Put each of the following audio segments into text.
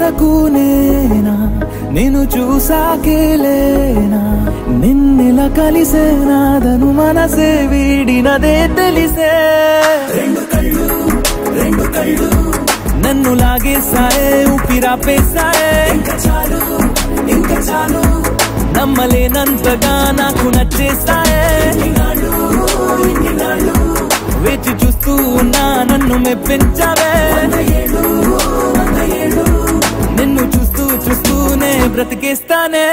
వరకు నేనా నేను చూసాకేలేనా నిన్నెలా కలిసేనాదను మనసే వీడినదే తెలిసే రెండు కళ్ళు రెండు కళ్ళు నన్ను లాగేశాయే ఊపిరాపేశాయే ఇంకా చాలు ఇంకా చాలు నమ్మలేనంతగా నాకు నచ్చేస్తాయే వేచి చూస్తూ ఉన్నా నన్ను మెప్పించావే నిన్ను చూస్తూ చూస్తూనే బ్రతికేస్తానే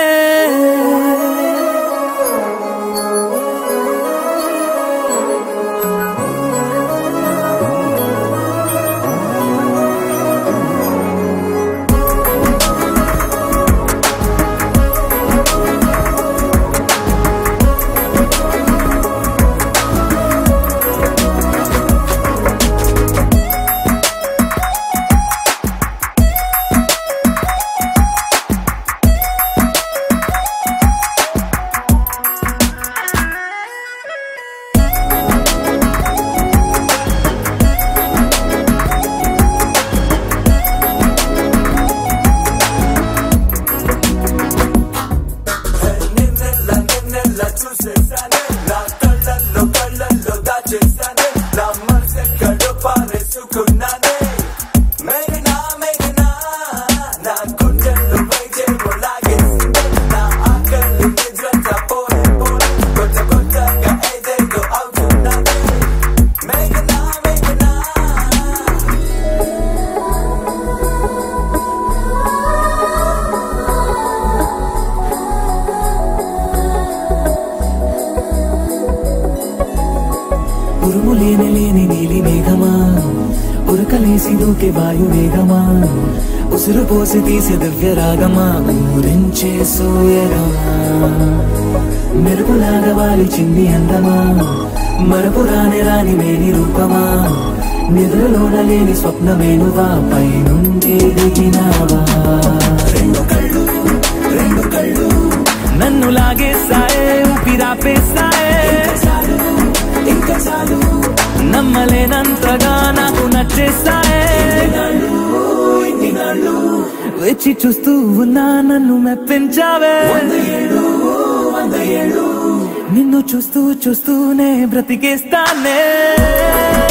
నిన్నెల్ల నిన్నెల్ల చూసేసానే నా కళ్ళల్లో కళ్ళల్లో దాచేసానే నా మనసెక్కడో పారేసుకున్నానే మేఘనా మేఘనా నా గుండెల్లో వైద్యం లాగేసిందే నా ఆకలి నిద్రంతా పోలే పోలే కొత్త కొత్తగా ఏదేదో అవుతున్నానే మేఘనా మేఘనా ఉరుము లేని లేని నీలి మేఘమా ఉరకలేసి దూకే వాయు వేగమా ఉసురు పోసి తీసే దివ్య రాగమా ఊరించే సూయగమా మెరుపులాగా వాలి చింది అందమా మరపు రాని రాని మేని రూపమా నిద్రలోన లేని స్వప్నమేనువా పై నుండి దిగినావా రెండు కళ్ళు రెండు కళ్ళు నన్ను లాగేసాయే ఊపిరాపేసాయే ఇంకా చాలు నమ్మలేనంతగా నాకు నచ్చేస్తాయే వచ్చి చూస్తూ ఉన్నా నన్ను మెప్పించావే నిన్ను చూస్తూ చూస్తూనే బ్రతికేస్తానే